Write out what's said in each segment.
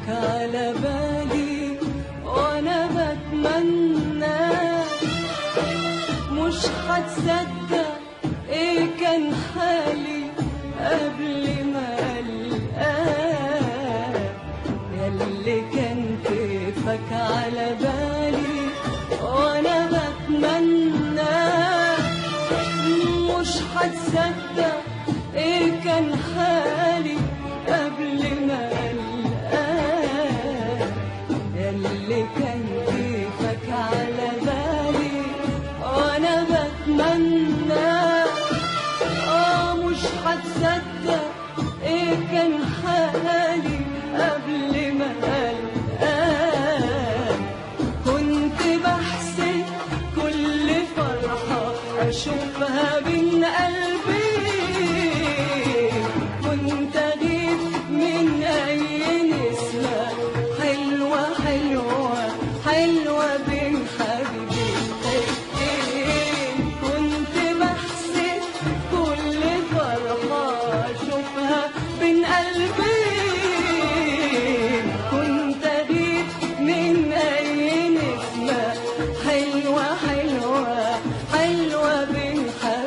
كيفك على بالي وانا بتمنى مش هتصدق ايه كان حالي قبل ما القاك ياللي كان كيفك على بالي وانا بتمنى مش هتصدق ايه كان حالي قبل ما القاك ياللي كان كيفك على بالي وانا بتمنى اه مش هتصدق ايه كان حالي قبل ما القاك كنت بحسب كل فرحة أشوفها بين قلبي كنت أغيب من أي نسمة حلوة حلوة حلوة بين حبيبتين كنت بحسب كل فرحة أشوفها بين قلبي كنت أغيب من أي نسمة حلوة حلوة حلوة بين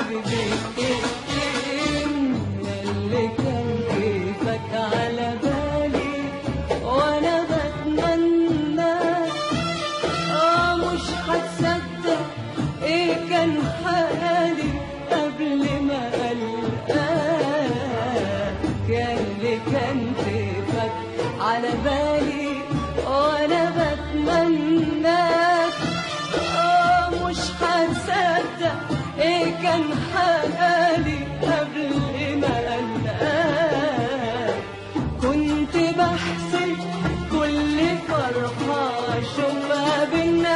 حبيبتين اللي كان كيفك على بالي وأنا بتمنى آه مش هتصدق إيه كان حالي قبل ما ألقاك يا اللي كان كيفك على بالي وأنا بتمناك آه مش هتصدق إيه كان حالي قبل ما ألقاك كنت بحسب كل فرحة أشوفها بين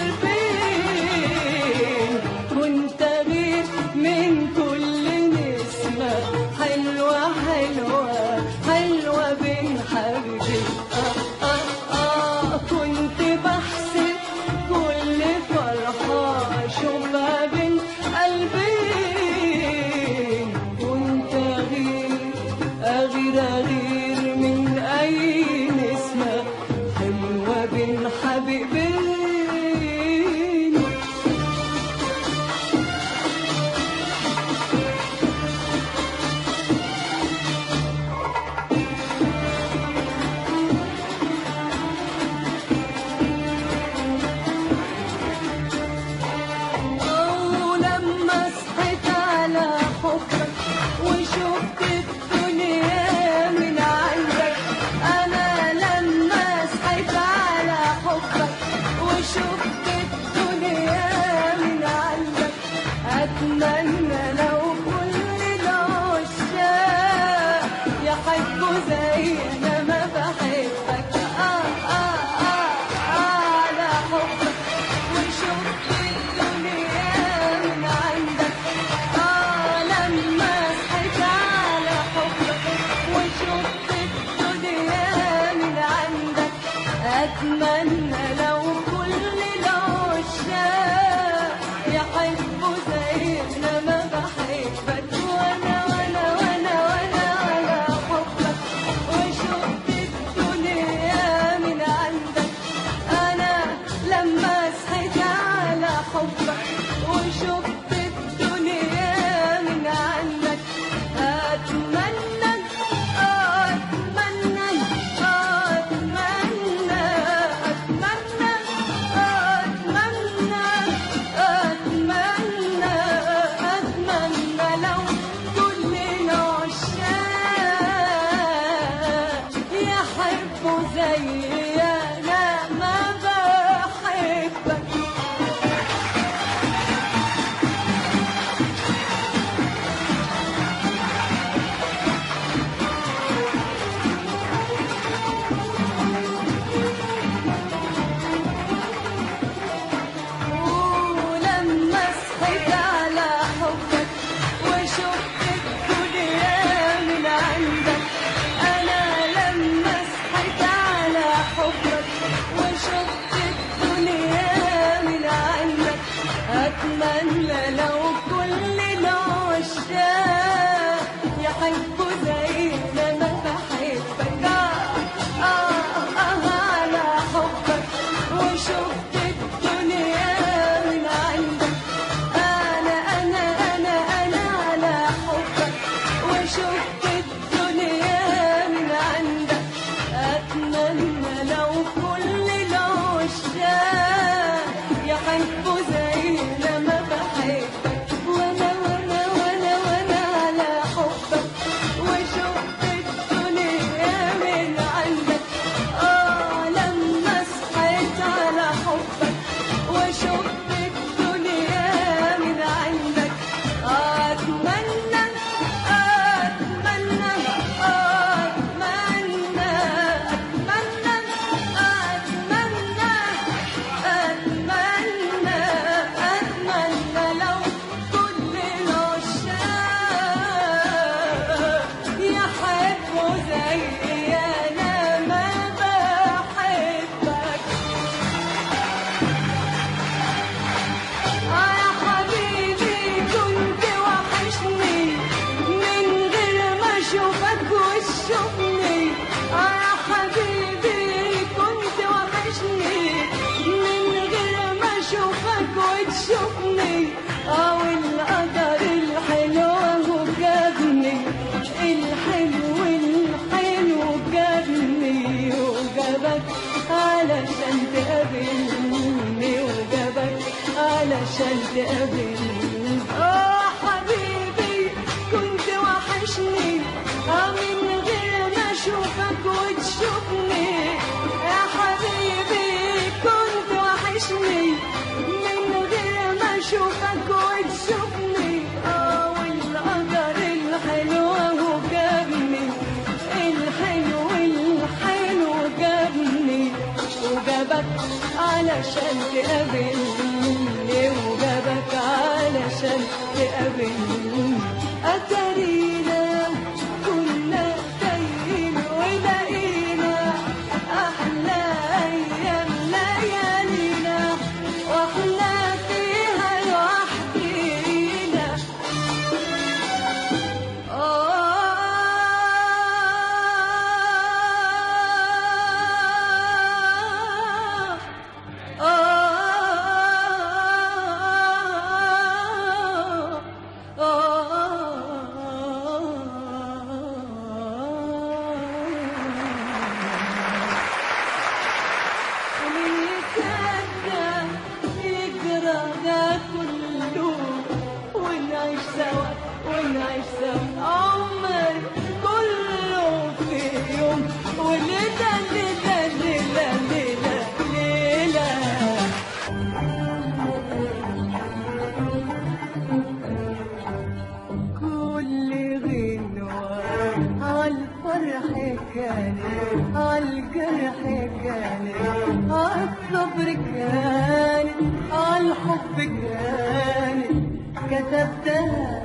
قلبين كنت أغير من كل نسمة حلوة حلوة حلوة بين حبيبي آه آه آه كنت بحسب كل فرحة أشوفها بين قلبين كنت أغير أغير أغير من أي نسمة حلوة بين حبيبين ولما صحيت على حبك وشفت الدنيا من عندك أنا لما صحيت على حبك وشفت الدنيا من عندك أتمنى لو كل العشاق يحبوا زي أنا ما بحبك آه آه آه على حبك وشفت الدنيا من عندك آه لما صحيت على حبك وشفت الدنيا من عندك أتمنى لو كل العشاق يحبوا زينا ما بحبك وأنا وأنا وأنا وأنا على حبك وشفت الدنيا من عندك أنا لما صحيت على حبك وشفت الدنيا من عندك أتمنى أتمنى أتمنى وتشوفني آه يا حبيبي كنت وحشني من غير ما اشوفك وتشوفني اه والقدر الحلو هو جابني الحلو الحلو جابني وجابك علشان تقابلني وجابك علشان تقابلني اه حبيبي كنت وحشني اه من غير ما اشوفك وتشوفني يا حبيبي كنت وحشني من غير ما اشوفك وتشوفني اه والقدر الحلو هو جابني الحلو الحلو جابني وجابك علشان تقابلني وجابك علشان تقابلني أتارينا كنا تايهين ولقينا أحلى أيام ليالينا وإحنا فيها لوحدينا آه ونعيش سوا ونعيش سوا عمر كله في يوم وليلة ليلة ليلة ليلة ليلة كل غنوة عالفرح كان عالجرح كان عالصبر كان عالحب كان كتبتها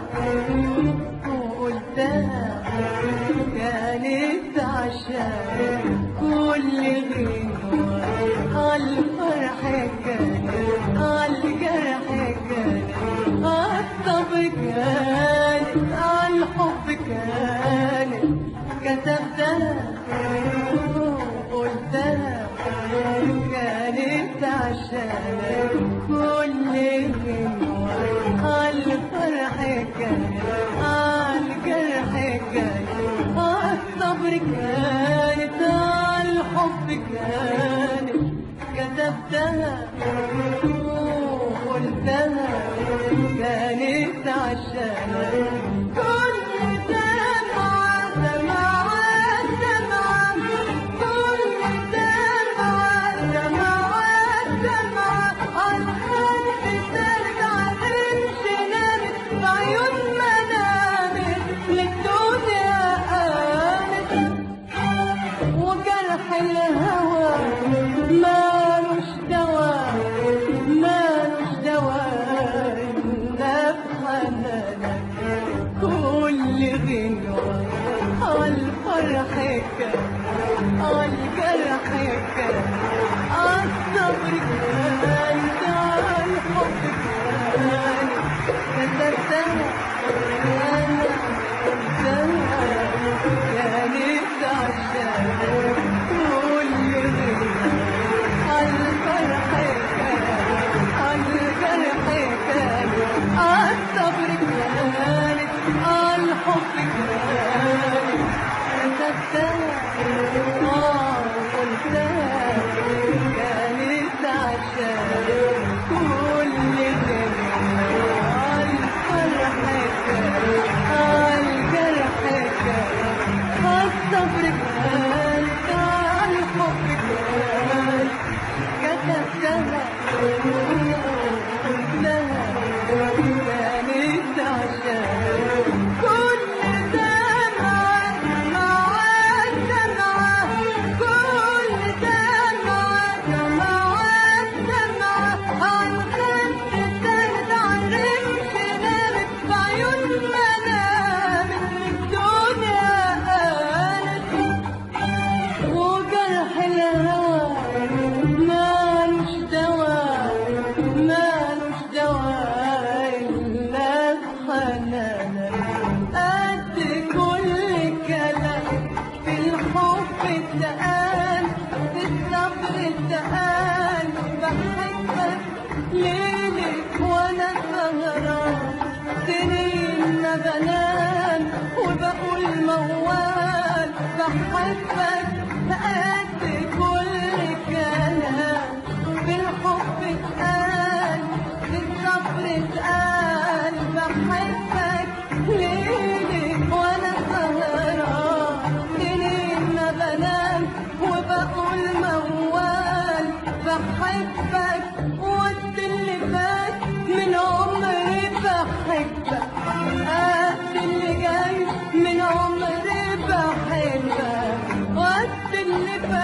وقلتها كانت عشان كل غنوة عالفرح كان عالجرح كان عالصبر كان عالحب كان كتبتها وقلتها كانت عشان كل غنوة عالفرح كان عالجرح كان عالصبر كانت عالحب كانت كتبتها وقلتها كانت عشان كل دمعة دمعة دمعة كل دمعة دمعة دمعة عالحب ترجع تمشي نامت بعيون منامت للدنيا قامت وجرح الهوى مالوش دواء مالوش دواء إلا بحنانك كل غنوة عالفرح كان عالجرح كان عالصبر كان عالحب كان كتبتها أنا قلتها كانت عشان كل غنوة عالفرح كان عالجرح كان عالصبر كانت عالحب كانت كتبتها آه قلتها كانت عشان سنين ما بنام وبقول موال بحبك قد كل كلام بالحب اتقال بالصبر اتقال بحبك ليلي وانا سهران سنين ما بنام وبقول موال بحبك وقت اللي فات من عمري بحبك قد اللي جاي من عمري بحبك وقت اللي فات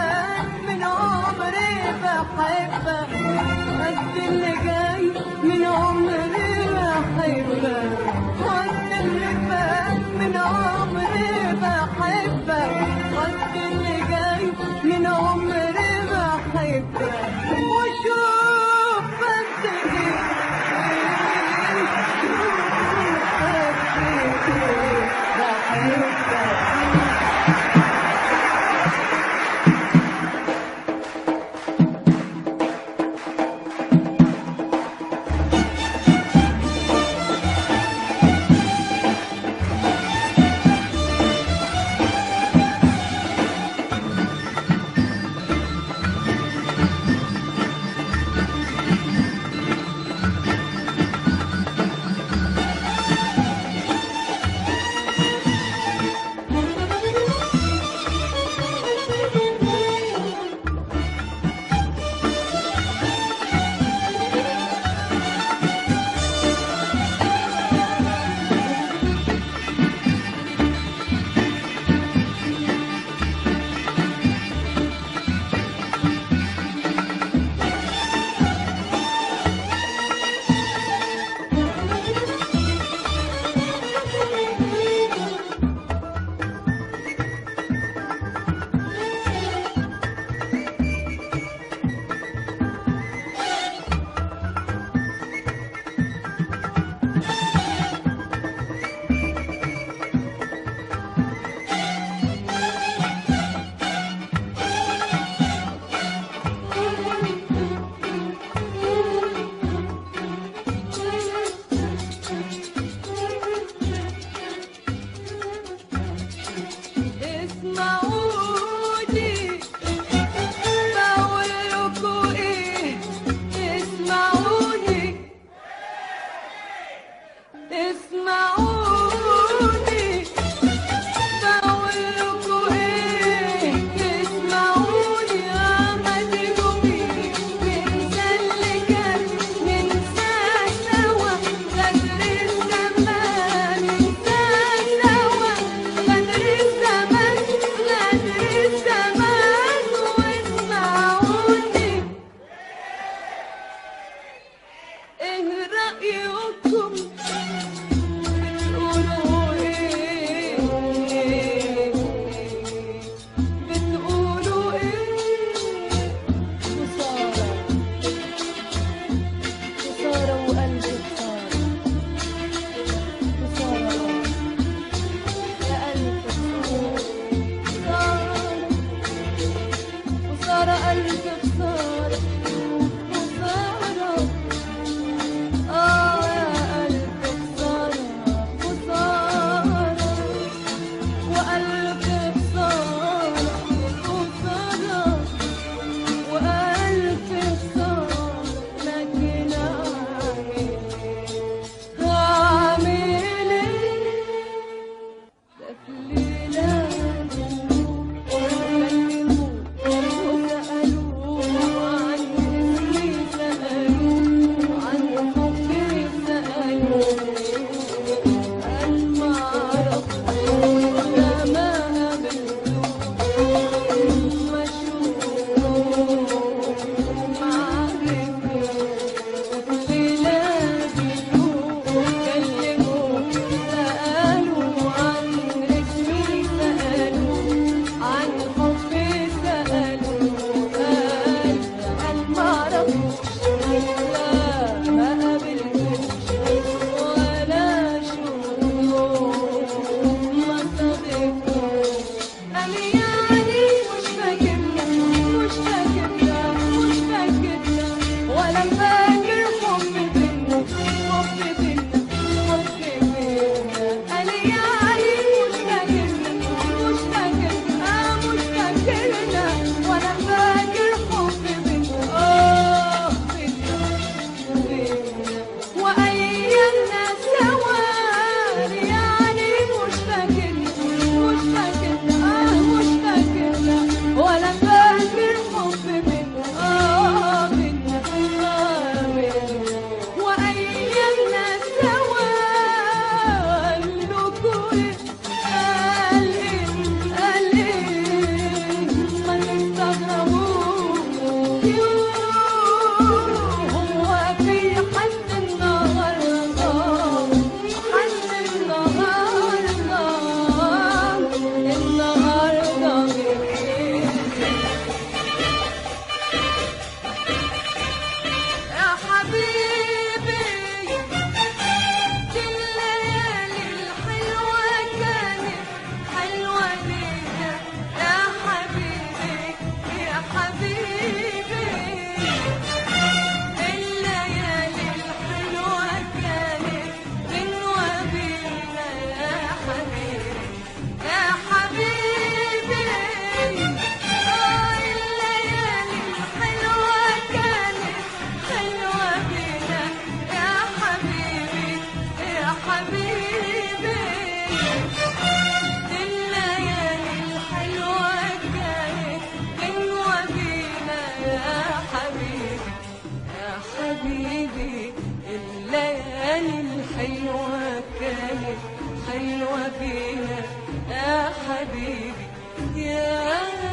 يا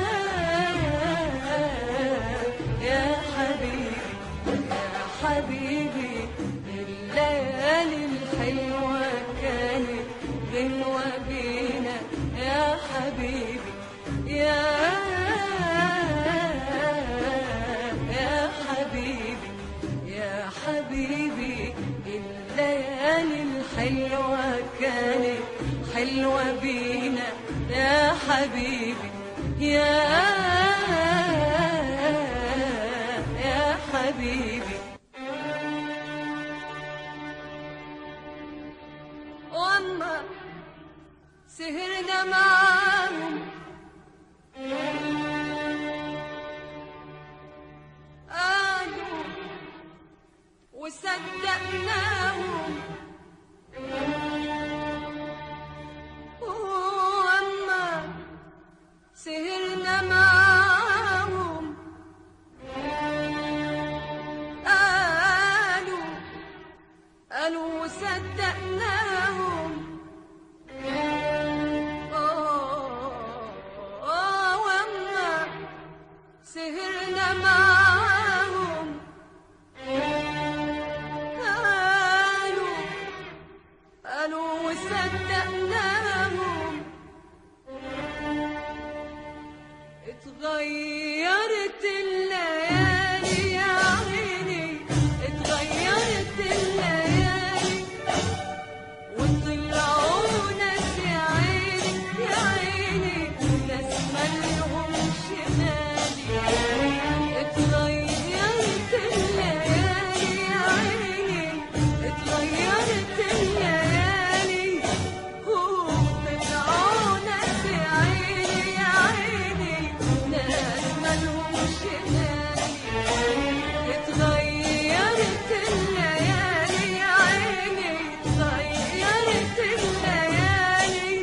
يا حبيبي يا حبيبي الليالي الحلوة كانت غنوة بينا يا حبيبي يا يا حبيبي يا حبيبي الليالي الحلوة كانت حلوة بينا يا حبيبي يا يا حبيبي واما سهرنا معاهم قالوا وصدقناهم واما سهرنا معاهم قالوا قالوا وصدقناهم آه، واما سهرنا معاهم قالوا قالوا وصدقناهم اتغيرت الليالي يا عيني اتغيرت الليالي وطلعوا ناس يا عيني يا عيني ناس مالهمش غالي اتغيرت الليالي يا عيني اتغيرت الليالي وطلعوا ناس يا عيني يا عيني ناس مالهمش غالي اتغيرت الليالي يا عيني اتغيرت الليالي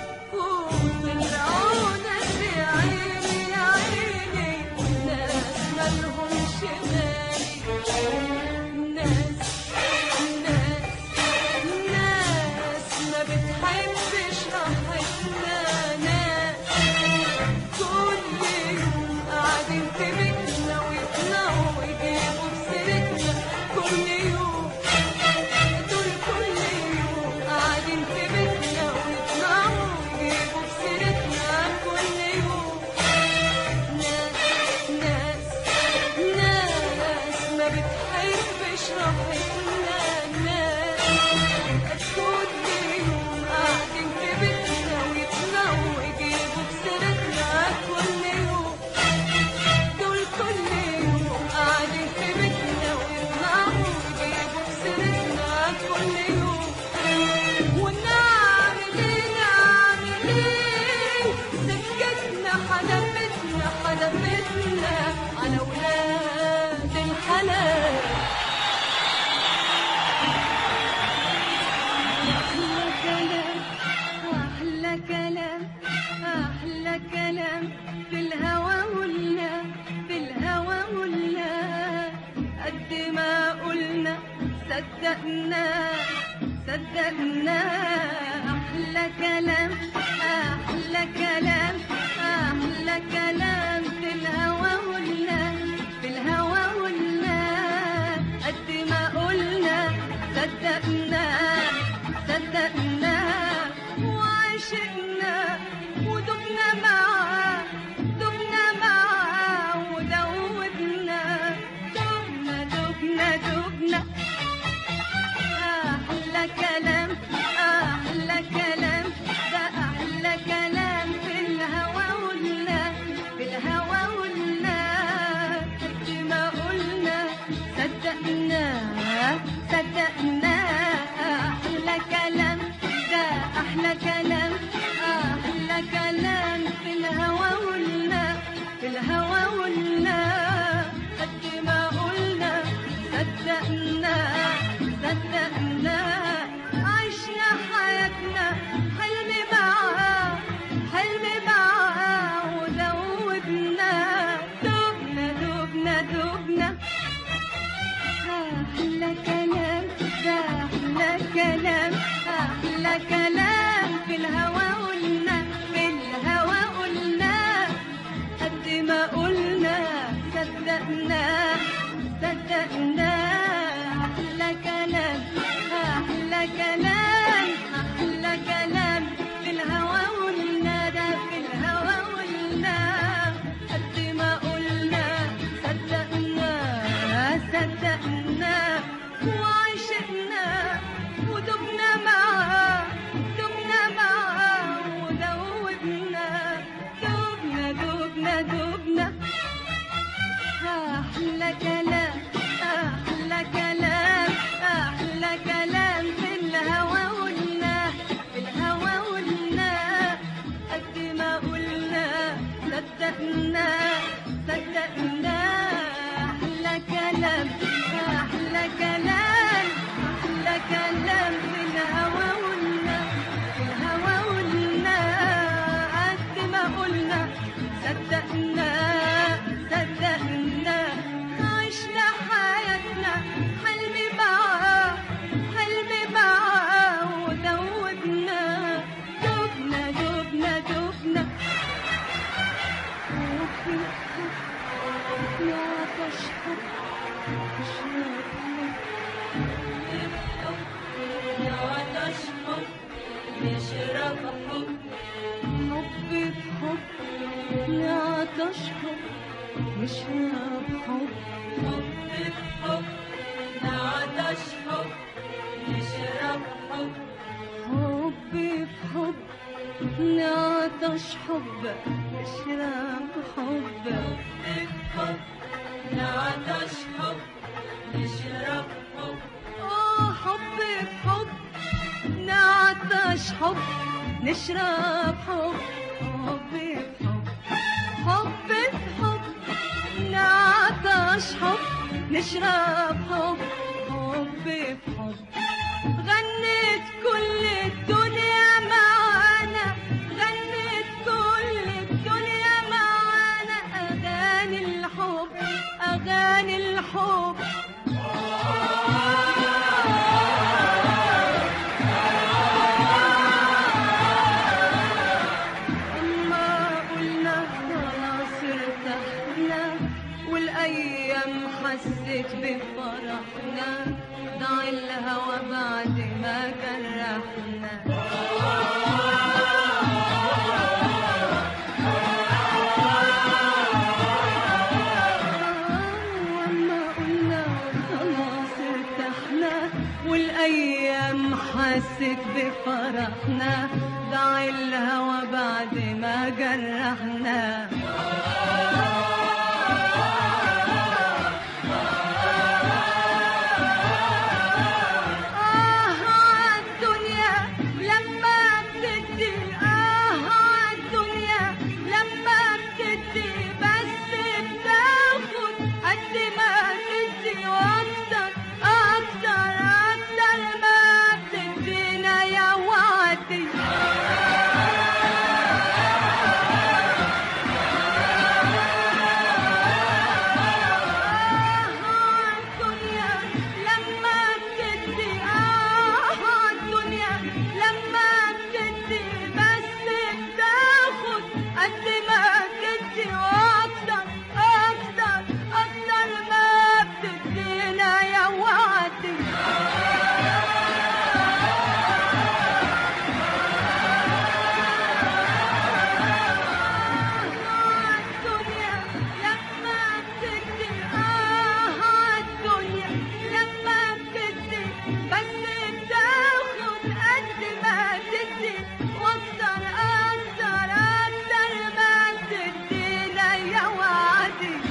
وطلعوا ناس يا عيني يا عيني ناس مالهمش غالي ناس ناس ناس ما بتحبش راحتنا ناس كل يوم قاعدين في بيتنا ويطلعوا ويجيبوا بسيرتنا كل يوم دول كل يوم قاعدين في بيتنا ويطلعوا ويجيبوا بسيرتنا كل يوم ناس ناس ناس ما بتحبش راحتنا ناس كل يوم قاعدين في بيتنا ويطلعوا ويجيبوا بسيرتنا كل يوم دول كل يوم قاعدين في بيتنا ويطلعوا ويجيبوا بسيرتنا كل يوم ونعمل ايه نعمل ايه سكتنا حدفتنا حدفتنا على ولاد الحلال أحلى كلام أحلى كلام أحلى كلام في الهوى ولا في الهوى ولا قد ما قلنا صدقنا صدقنا أحلى كلام أحلى كلام أحلى كلام في الهوى ولا في الهوى ولا قد ما قلنا صدقنا صدقنا وعشقنا ودبنا معاه دبنا معاه ودوبنا دبنا دبنا دبنا أحلى كلام أحلى كلام ده أحلى كلام في الهوى ولا ودوبنا صدقنا أحلى كلام أحلى كلام أحلى كلام في الهوى والندى في الهوى والندى قد ما قلنا صدقنا صدقنا وعشقنا ودبنا معاه دبنا معاه ودوبنا دوبنا دوبنا دوبنا أحلى كلام أحلى كلام أحلى كلام في الهوى قلنا في الهوى قلنا قد ما قلنا صدقنا صدقنا أحلى كلام أحلى كلام أحلى كلام في الهوى قلنا في الهوى قلنا قد ما قلنا صدقنا صدقنا عشنا حياتنا حلمي معاه حلمي معاه ودوبنا دوبنا دوبنا دوبنا وفي حب يعطش حب نشرب حب حب في حب نعطش حب نشرب حب حب في حب نعطش حب نشرب حب حب في حب نعطش حب نشرب حب في حب نعطش حب نشرب حب اه حب في حب نعطش حب نشرب حب حب في حب حب في حب نعطش حب نشرب حب حب في حب غنيت كل الدنيا معانا غنيت كل الدنيا معانا أغاني الحب أغاني الحب أما قلنا خلاص ارتحنا والأيام حست بفرحنا ضاع الهوى بعد ما جرحنا وأما قلنا خلاص ارتحنا والأيام حست بفرحنا ضاع الهوى بعد ما جرحنا آه عالدنيا لما بتدي آه عالدنيا لما بتدي بس بتاخد قد ما تدي وأكتر أكتر أكتر ما بتدينا يا وعدي الدنيا لما بتدي آه الدنيا لما بتدي بس بتاخد قد ما بتدي وأكتر أكتر أكتر ما بتدينا يا وعدي الدنيا لما بتدي آه الدنيا لما بتدي بس بتاخد قد ما تدي وأكتر أكتر أكتر ما تدينا يا وعدي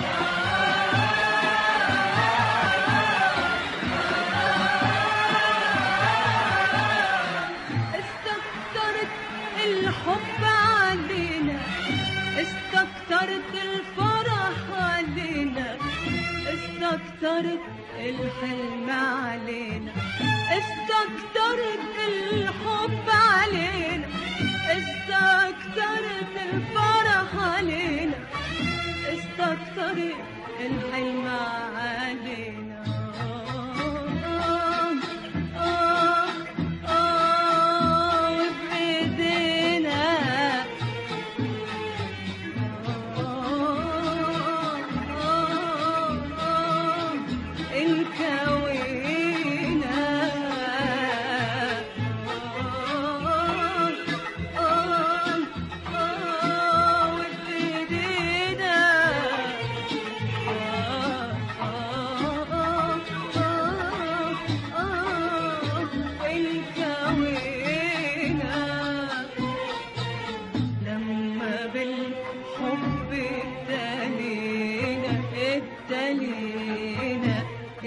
استكترت الحب علينا استكترت الفرح علينا استكترت الحلم علينا استكترت الحب علينا استكترت الفرح علينا استكترت الحلم علينا آه آه آه بإيدينا آه آه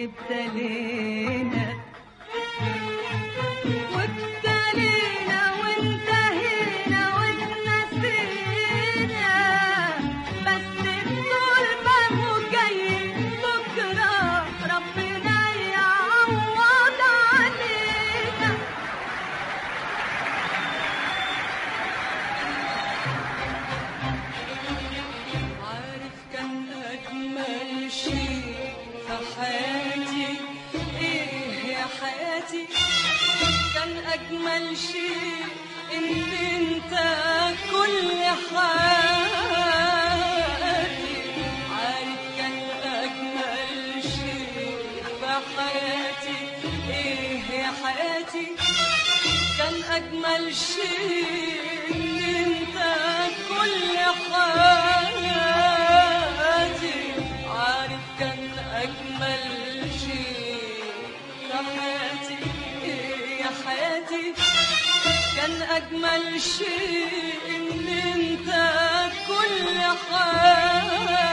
ابتلينا وابتلينا وانتهينا واتنسينا بس بطول ما هو جاي بكرة ربنا يعوض علينا عارف كان أجمل شيء في حياتي إيه يا حياتي كان أجمل شيء إن أنت كل حياتي عارف كان أجمل شيء في حياتي إيه يا حياتي كان أجمل شيء إن أنت كل حياتي عارف كان أجمل شيء في حياتي إيه يا حياتي كان أجمل شيء إن أنت كل حياتي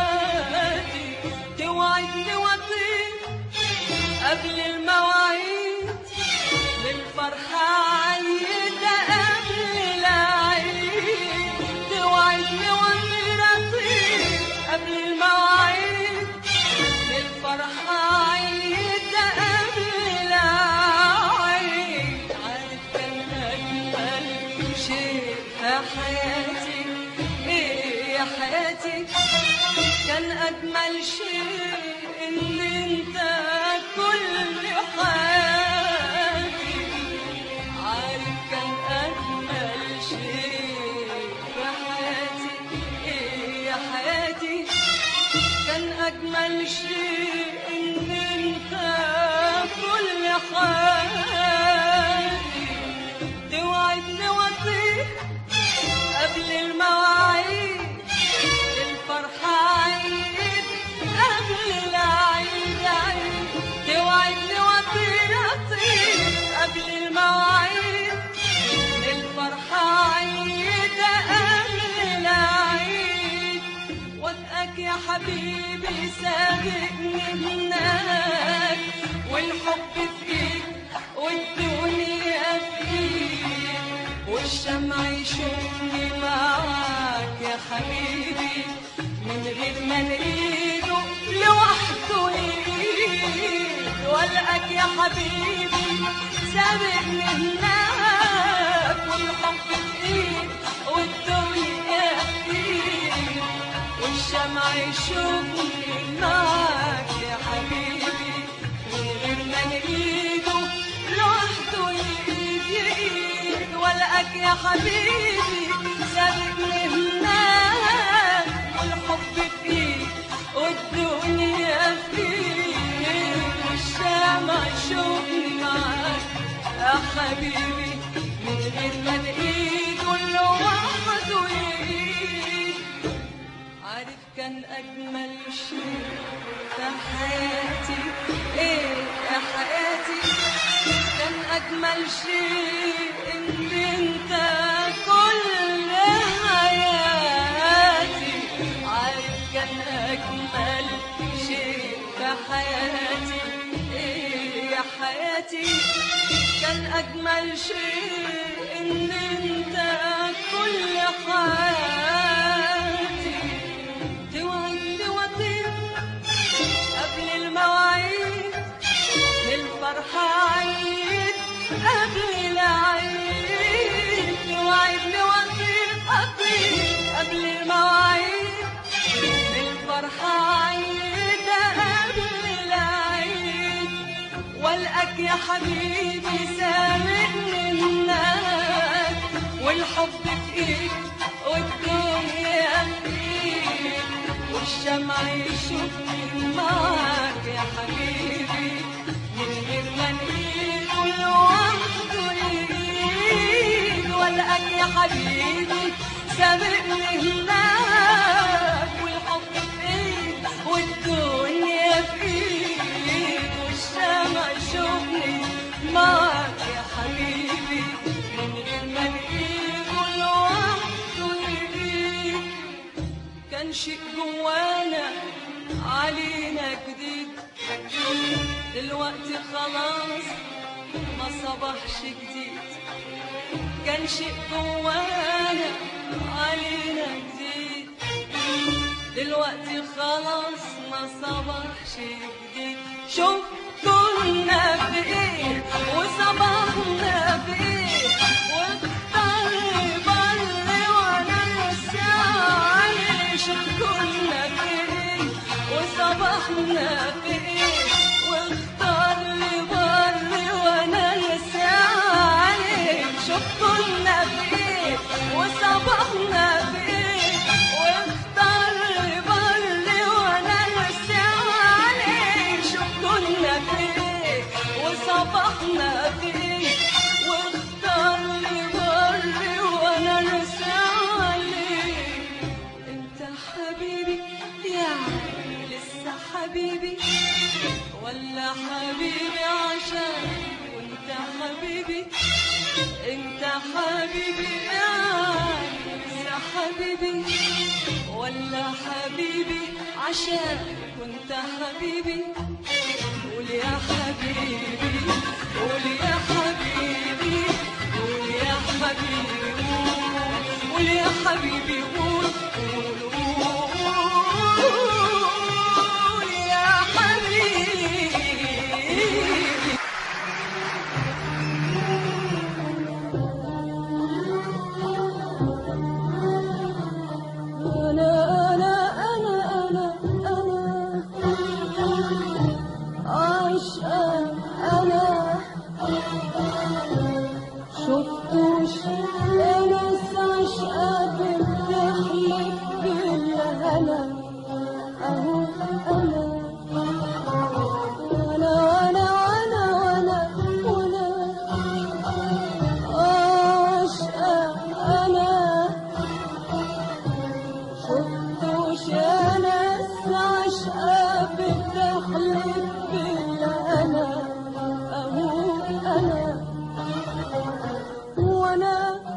توعدني وطير قبل المواعيد للفرحة عيدة قبل العيد توعدني وطير أطير قبل المواعيد للفرحة عيدة قبل العيد عارف كان أجمل شيء في حياتي إيه يا حياتي كان أجمل شيء إن أنت كل حياتي عارف كان أجمل شيء في حياتي إيه يا حياتي كان أجمل شيء إن أنت كل حياتي توعدني وطير قبل المواعيد الفرحة عيد قبل العيد عيد توعدني وطير أطير قبل المواعيد الفرحة عيد قبل العيد وفقك يا حبيبي سابقني هناك والحب في ايد والدنيا في ايد والشمع يشوفني معاك يا حبيبي من غير ما نريده لوحده يريد والقاك يا حبيبي سابقني هناك والحب في ايد والدنيا في ايد والشمع يشوفني معاك يا حبيبي من غير ما نريده لوحده يريد يريد والقاك يا حبيبي سابقني هناك والحب فيك والدنيا فيك والشمع يشوفني معاك يا حبيبي من غير ما نريده لوحده يريد عارف كان أجمل شيء في حياتي إيه يا حياتي كان أجمل شيء إن أنت كل حياتي عارف كان أجمل شيء في حياتي إيه يا حياتي كان أجمل شيء إن أنت كل حياتي توعدني وطير قبل المواعيد للفرحة عيد قبل العيد توعدني وطير أطير قبل المواعيد للفرحة عيد قبل العيد والقاك يا حبيبي سابقني هناك والحب في ايد والدنيا في ايد والشمع يشوفني معاك يا حبيبي من غير ما نقيد لوحده يريد والقاك يا حبيبي سابقني هناك والحب في ايد والدنيا في ايد والشمع يشوفني معاك يا حبيبي من غير ما نقيد لوحده يريد كان شيء جوانا علينا جديد دلوقتي خلاص ما صبحش جديد كان شيء جوانا علينا جديد دلوقتي خلاص ما صبحش جديد شوف كنا في ايه وصبحنا في ايه واختار بر وانا لسه عليه شوف كنا في ايه وصبحنا في ايه واختار بر وانا لسه عليه شوف كنا في ايه وصبحنا في ايه واختار بر وانا لسه عليه شوف كنا في ايه وصبحنا في ايه واختار بر وانا لسه عليه انت حبيبي يعني لسه حبيبي ولا حبيبي عشان وانت حبيبي انت حبيبي يعني لسه حبيبي ولا حبيبي عشان كنت حبيبي قول يا حبيبي قول يا حبيبي قول يا حبيبي قول يا حبيبي قول قول قول يا حبيبي أنا أنا أنا أنا أنا عاشقة أنا شفتوش ناس عاشقة بتحلف بالهنا أهو أنا أنا وأنا وأنا وأنا وأنا عاشقة أنا شفتوش يا ناس عشقة بتحلف بالأنا أهو أنا وأنا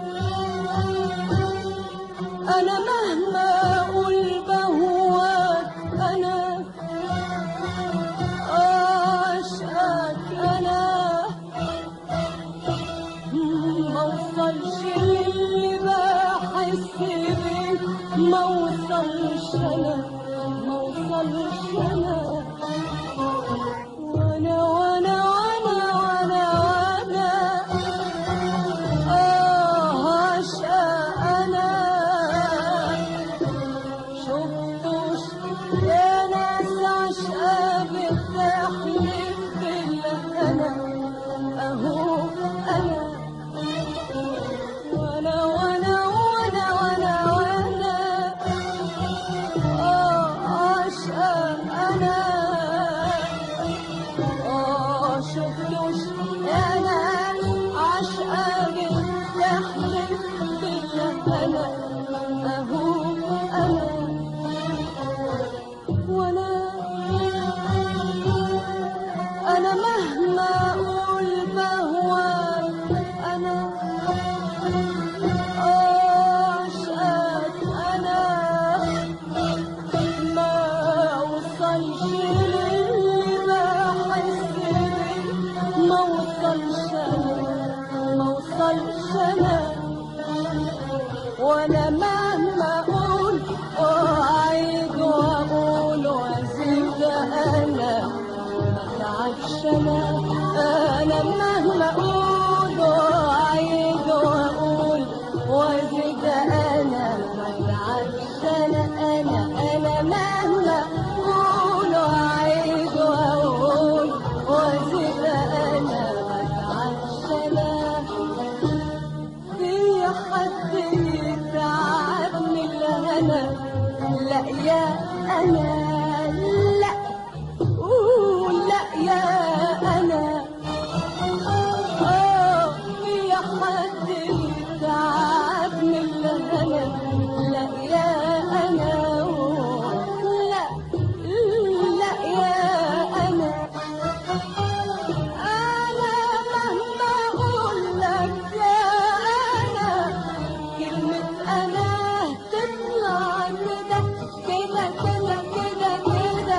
أنا مهما أقول بهواك أنا عشقك أنا ما وصلش للي بحس بيه ما وصلش انا ما وصلش انا وانا وانا وانا وانا وانا اه عاشقة انا شفتوش يا ناس عشقة بتحلف بالهنا اهو انا وانا وانا وانا وانا وانا اه عاشقة انا اه شفتوش انا عاشقة بتحلف بالهنا اهو انا وانا انا مهما اقول بهواك انا عاشقك انا ما وصلش للي بحس بيه ما وصلش انا ما وصلش انا وانا مهما اقول واعيد واقول وازيد انا ما تعبش انا انا مهما اقول واعيد واقول وازيد انا ما تعبش انا انا انا مهما اقول واعيد واقول وازيد انا ما تعبش انا في حد يتعبني الهنا لا يا انا لا قول لا يا انا اه في حد يتعبني الهنا لا يا انا لا لا يا انا أنا مهما أقول لك يا أنا كلمة أنا تطلع كده كده كده كده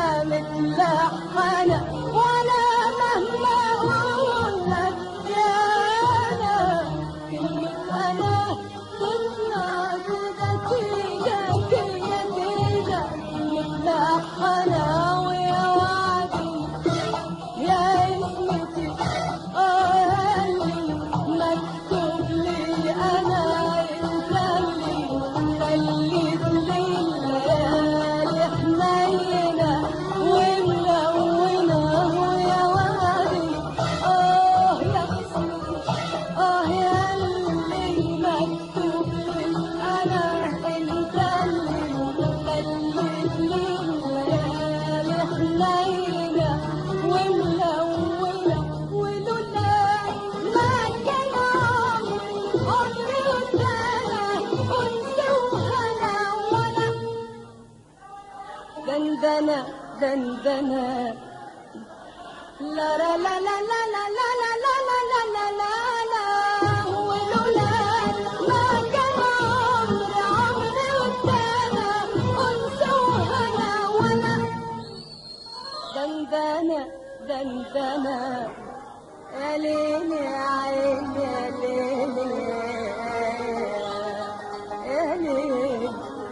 دندنة دندنة لا لا لا لا لا لا لا لا لا لا لا لا لا ولولا ما كان عمري عمري وابتدى أنثى وهنا ولا دندنة دندنة يا ليل يا عين يا ليل يا ليل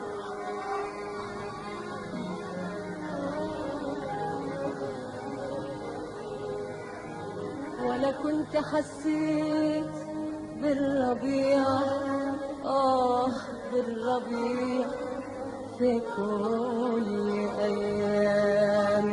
ولا كنت حسيت بالربيع آه بالربيع في كل أيام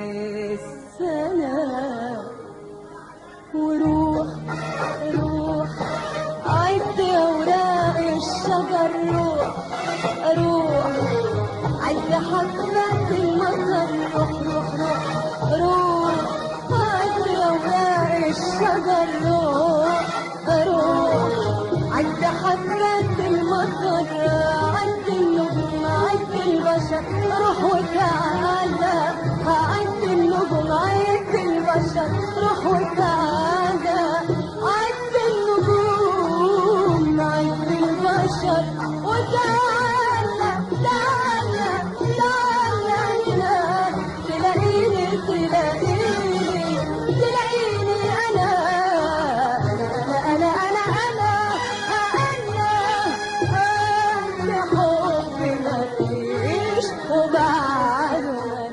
السنة وروح روح عد أوراق الشجر روح روح عد حبات المطر روح روح روح روح عد أوراق الشجر روح روح عد حبات المطر عد النجوم عد البشر روح وتعالى عد النجوم عد البشر روح وتعالى عد النجوم عد البشر وتعالى تعالى تعالى هنا تلاقيني تلاقيني تلاقيني انا انا انا انا انا انا انا حبي مفيش وبعد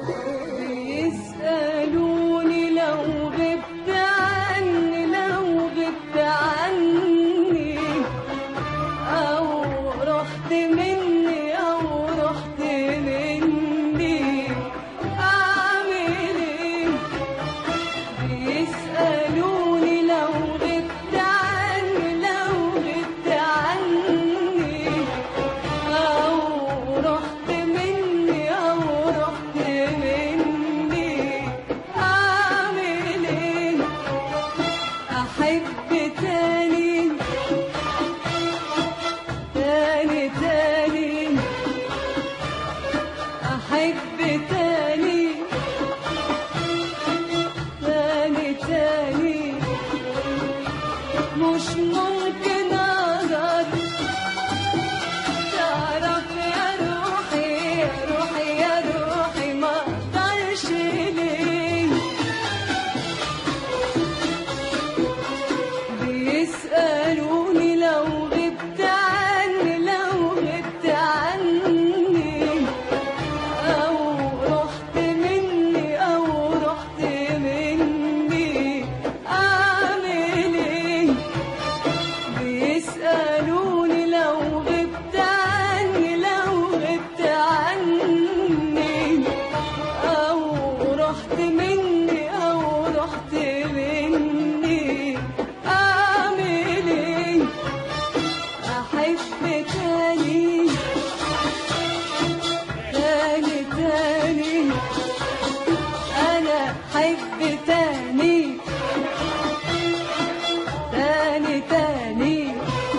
يسألوني لو غبت عني لو غبت عني أو رحت مني أو رحت مني أعمل إيه بيسألوني لو غبت عني لو غبت عني أو رحت مني أو رحت مني أعمل إيه أحب تاني تاني تاني أحب تاني تاني تاني مش ممكن أقدر تعرف يا روحي يا روحي يا روحي ما أقدرش ليه بيسألوني لو غبت عني لو غبت عني أو رحت مني أو رحت مني أعمل إيه بيسألوني لو غبت عني لو غبت عني أو رحت مني أو رحت مني أعمل إيه أحب تاني تاني تاني أنا أحب تاني تاني تاني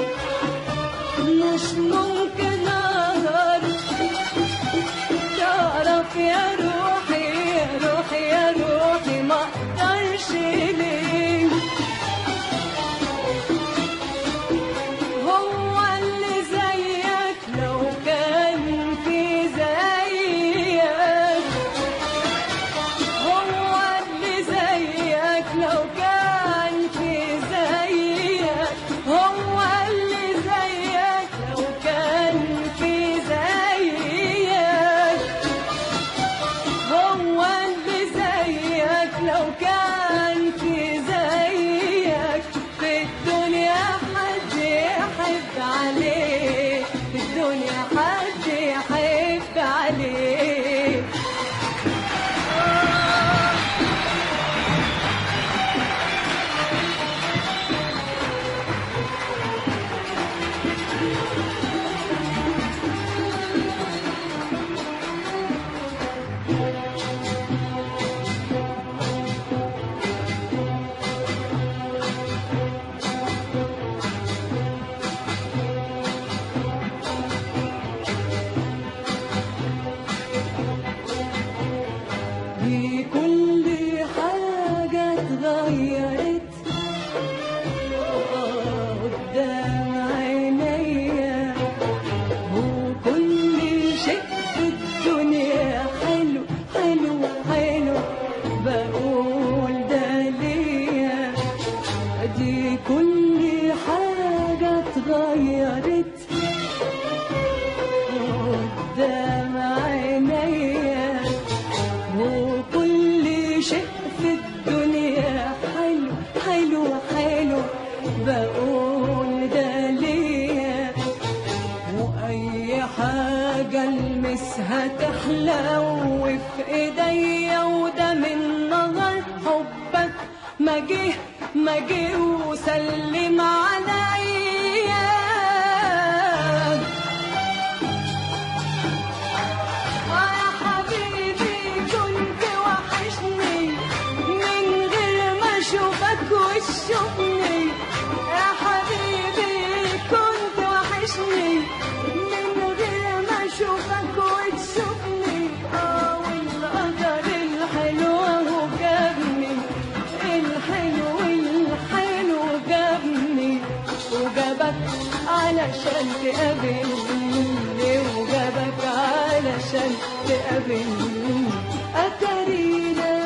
مش ممكن أقدر تعرف يا روحي يا روحي يا روحي ما أقدرش ليه هو اللي زيك لو كان في زيك هو اللي زيك لو كان في زيك هو اللي زيك لو كان في زيك تحلو في ايديا وده من نظر حبك ما جه ما جه وسلم عليا آه يا حبيبي كنت وحشني من غير ما اشوفك وتشوفني يا حبيبي كنت وحشني من غير ما اشوفك وتشوفني اه والقدر الحلو هو جابني الحلو الحلو جابني وجابك علشان تقابلني وجابك علشان تقابلني أتارينا